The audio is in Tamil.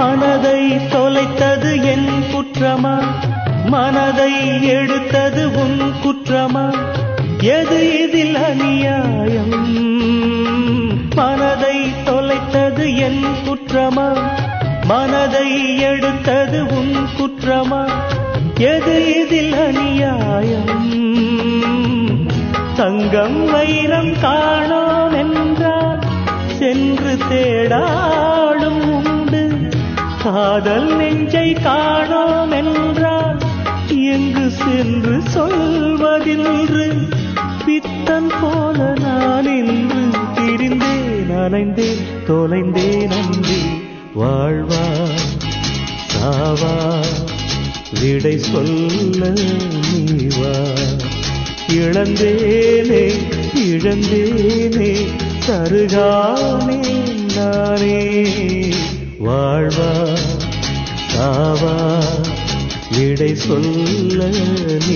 மனதை தொலைத்தது என் குற்றமா மனதை எடுத்தது உன் குற்றமா எது இதில் அநியாயம் மனதை தொலைத்தது என் குற்றமா மனதை எடுத்தது உன் குற்றமா எது இதில் அநியாயம் தங்கம் வைரம் காணோம் என்றால் சென்று தேடாடும் உண்டு காதல் நெஞ்சை காணோம் என்றால் எங்கு சென்று சொல்வதின்று பித்தன் போல நான் இன்று திரிந்தேன் அலைந்தேன் தொலைந்தேன் அன்றி வாழ்வா சாவா விடை சொல்ல நீவா இழந்தேனே இழந்தேனே தருகானே நானே வாழ்வா சாவா விடை சொல்ல நீ